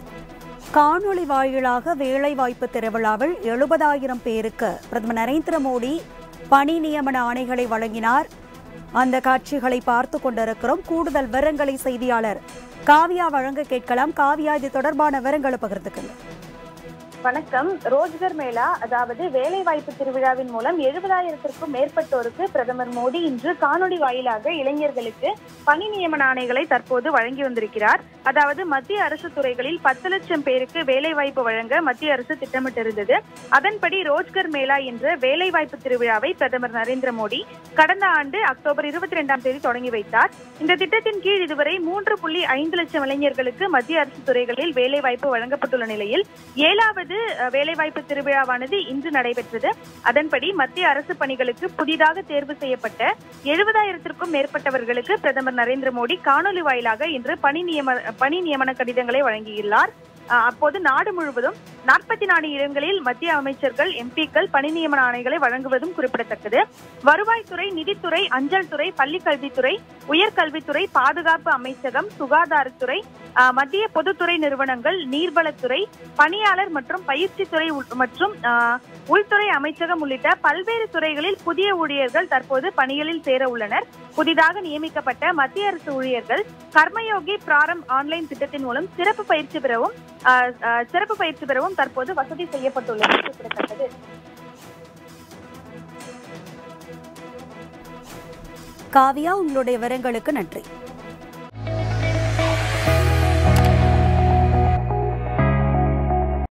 காணொளி வாயிலாக வேலைவாய்ப்பு திருவிழாவில் எழுபதாயிரம் பேருக்கு பிரதமர் நரேந்திர மோடி பணி நியமன ஆணைகளை வழங்கினார் அந்த காட்சிகளை பார்த்து கொண்டிருக்கிறோம் கூடுதல் விவரங்களை செய்தியாளர் காவியா வழங்க கேட்கலாம் காவியா இது தொடர்பான விவரங்களை பகிர்ந்துக்கங்க வணக்கம் ரோஜ்கர் மேளா அதாவது வேலை வாய்ப்பு திருவிழாவின் மூலம் எழுபதாயிரத்திற்கும் மேற்பட்டோருக்கு பிரதமர் மோடி இன்று காணொளி வாயிலாக இளைஞர்களுக்கு பணி நியமன ஆணைகளை தற்போது வழங்கி வந்திருக்கிறார் அதாவது மத்திய அரசு துறைகளில் பத்து லட்சம் பேருக்கு வேலை வாய்ப்பு வழங்க மத்திய அரசு திட்டமிட்டிருந்தது அதன்படி ரோஜ்கர் மேளா என்ற வேலை வாய்ப்பு திருவிழாவை பிரதமர் நரேந்திர மோடி கடந்த ஆண்டு அக்டோபர் இருபத்தி ரெண்டாம் தேதி தொடங்கி வைத்தார் இந்த திட்டத்தின் கீழ் இதுவரை மூன்று புள்ளி ஐந்து லட்சம் இளைஞர்களுக்கு மத்திய அரசு துறைகளில் வேலை வாய்ப்பு வழங்கப்பட்டுள்ள நிலையில் ஏழாவது அஹ், வேலைவாய்ப்பு திருவிழாவானது இன்று நடைபெற்றது அதன்படி மத்திய அரசு பணிகளுக்கு புதிதாக தேர்வு செய்யப்பட்ட எழுபதாயிரத்திற்கும் மேற்பட்டவர்களுக்கு பிரதமர் நரேந்திர மோடி காணொலி வாயிலாக இன்று பணி நியம பணி நியமன கடிதங்களை வழங்கியுள்ளார் அஹ், அப்போது நாடு முழுவதும் நாற்பத்தி நாலு இடங்களில் மத்திய அமைச்சர்கள் எம்பிக்கள் பணி நியமன ஆணைகளை வழங்குவதும் குறிப்பிடத்தக்கது வருவாய்த்துறை நிதித்துறை அஞ்சல் துறை பள்ளிக் கல்வித்துறை உயர்கல்வித்துறை பாதுகாப்பு அமைச்சகம் சுகாதாரத்துறை அஹ், மத்திய பொதுத்துறை நிறுவனங்கள் நீர்வளத்துறை பணியாளர் மற்றும் பயிற்சித்துறை உள்- மற்றும் அஹ், உள்துறை அமைச்சகம் உள்ளிட்ட பல்வேறு துறைகளில் புதிய ஊழியர்கள் தற்போது பணிகளில் சேர உள்ளனர் புதிதாக நியமிக்கப்பட்ட மத்திய அரசு ஊழியர்கள் கர்மயோகி பிராரம் ஆன்லைன் திட்டத்தின் மூலம் சிறப்பு பயிற்சி பெறவும் அஹ், அஹ், சிறப்பு பயிற்சி பெறவும் தற்போது வசதி செய்யப்பட்டுள்ளது குறிப்பிடத்தக்கது காவியா உங்களுடைய விவரங்களுக்கு நன்றி